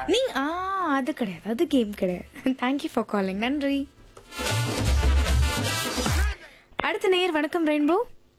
நீங்க ஆ அது கிடையாது அது கேம் கிடையாது தேங்க்யூ ஃபார் காலிங் நன்றி அடுத்த நேயர் வணக்கம் ரெயின்போ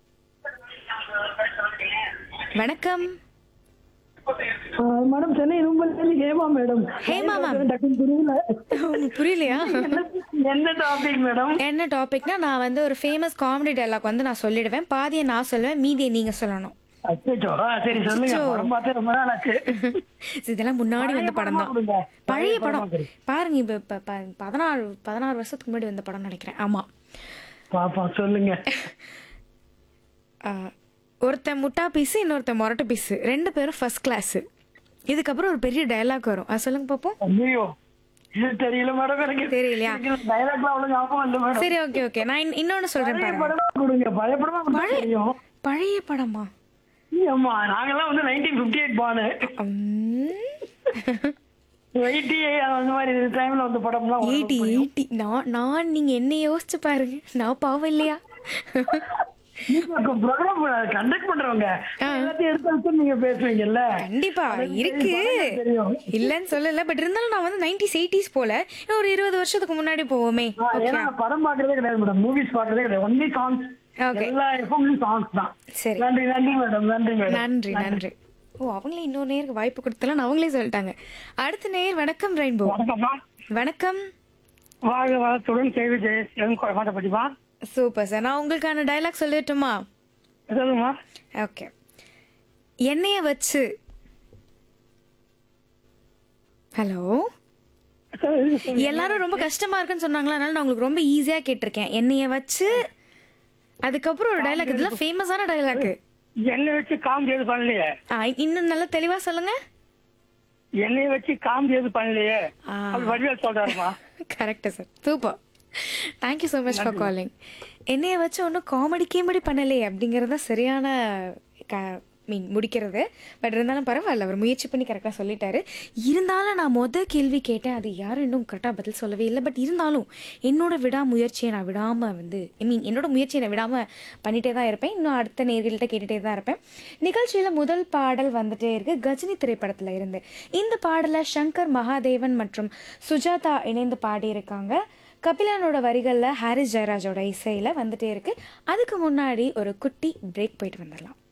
வணக்கம் மேடம் சென்னை ரூம்பல்ல ஹேமா மேடம் ஹேமா ma'am. டக்குன்னு புரியல புரியலையா என்ன டாபிக் மேடம் என்ன டாபிக்னா நான் வந்து ஒரு ஃபேமஸ் காமெடி டைலாக் வந்து நான் சொல்லிடுவேன் பாதியை நான் சொல்லுவேன் மீதியை நீங்க சொல்லணும் அச்சோ சரி சொல்லுங்க அச்சோ. படம் பார்த்து ரொம்ப நாள் ஆச்சு இதெல்லாம் முன்னாடி பழைய வந்த படம் தான் படமா கொடுங்க. பழைய பழைய படம் படமா கொடு. பாருங்க இப்ப இப்ப ப- பதினாறு பதினாறு வருஷத்துக்கு முன்னாடி வந்த படம் நினைக்கிறேன் ஆமா பாப்பா சொல்லுங்க ஆஹ், ஒருத்தன் முட்டா பீஸு இன்னொருத்தன் மொரட்டு பீஸு ரெண்டு பேரும் ஃபர்ஸ்ட் கிளாஸ் இதுக்கப்புறம் ஒரு பெரிய டயலாக் வரும் அது சொல்லுங்க பாப்போம் ஐயோ இது தெரியல மேடம் எனக்கு தெரியலையா? டைலாக்லாம் அவ்வளவு ஞாபகம் இல்ல மேடம் சரி ஓகே ஓகே நான் இன்- இன்னொன்னு சொல்றேன் பழைய பாருங்க படமா கொடுங்க பழைய படமா கொடுத்தா பழைய தெரியும் பழைய படமா ஆமா நாங்கெல்லாம் வந்து நைன்டீன் பிப்டி எயிட் பானு எயிட்டி அந்த மாதிரி டைம்ல வந்து படம்லாம் எயிட்டி எயிட்டி நான் நான் நீங்க என்ன யோசிச்சு பாருங்க நான் பாவம் இல்லையா ப்ரோக்ராம் கண்டக்ட் பண்றவங்க எல்லாத்தையும் எடுத்து எடுத்து நீங்க பேசுவீங்கல்ல கண்டிப்பா எனக்கு இருக்கு படம் தெரியும். இல்லன்னு சொல்லல பட் இருந்தாலும் நான் வந்து நைன்டிஸ் எயிட்டிஸ் போல இன்னும் ஒரு இருபது வருஷத்துக்கு முன்னாடி போவோமே ஆ, ஏன்னா நான் படம் பாக்குறதே கிடையாது மேடம் மூவிஸ் பாக்குறதே கிடையாது ஒன்லி சாங்ஸ் Okay. எல்லா எஃப்எம்லயும் சாங்ஸ் தான் சரி நன்றி நன்றி மேடம் நன்றி மேடம் நன்றி நன்றி ஓ அவங்களே இன்னொரு நேருக்கு வாய்ப்பு கொடுத்தலாம் அவங்களே சொல்லிட்டாங்க அடுத்த நேர் வணக்கம் ரெயின்போ வணக்கம்மா வணக்கம் வாழ்க வளத்துடன் கேள்வி ஜெயன் குழந்தை படிப்பா சூப்பர் சார் நான் உங்களுக்கான டயலாக் சொல்லட்டுமா சொல்லுங்கம்மா ஓகே எண்ணெயை வச்சு ஹலோ எல்லாரும் ரொம்ப கஷ்டமா இருக்குன்னு சொன்னாங்களா அதனால நான் உங்களுக்கு ரொம்ப ஈஸியா கேட்டிருக்கேன் எண்ணெயை வச்சு அதுக்கப்புறம் ஒரு டயலாக் இதெல்லாம் ஃபேமஸான டயலாக் எண்ணெய் வச்சு காமெடி எது பண்ணலையே இன்னும் நல்லா தெளிவா சொல்லுங்க எண்ணெய் வச்சு காமெடி எது பண்ணலையே ஆ. அப்படி வடிவேல் சொல்றாருமா correct sir super thank you so much for calling என்னைய வச்சு ஒன்றும் காமெடி கீமெடி பண்ணலையே அப்படிங்கிறது தான் சரியான க மீன் முடிக்கிறது பட் இருந்தாலும் பரவாயில்ல அவர் முயற்சி பண்ணி கரெக்டாக சொல்லிட்டாரு இருந்தாலும் நான் மொதல் கேள்வி கேட்டேன் அது யாரும் இன்னும் கரெக்டாக பதில் சொல்லவே இல்லை பட் இருந்தாலும் என்னோட விடாமுயற்சியை நான் விடாமல் வந்து ஐ மீன் என்னோட முயற்சியை நான் விடாமல் பண்ணிகிட்டே தான் இருப்பேன் இன்னும் அடுத்த நேர்கள்ட்ட கேட்டுகிட்டே தான் இருப்பேன் நிகழ்ச்சியில் முதல் பாடல் வந்துட்டே இருக்கு கஜினி திரைப்படத்தில் இருந்து இந்த பாடலை சங்கர் மகாதேவன் மற்றும் சுஜாதா இணைந்து பாடியிருக்காங்க கபிலனோட வரிகளில் ஹாரிஸ் ஜெயராஜோட இசையில் வந்துட்டே இருக்கு அதுக்கு முன்னாடி ஒரு குட்டி பிரேக் போயிட்டு வந்துடலாம்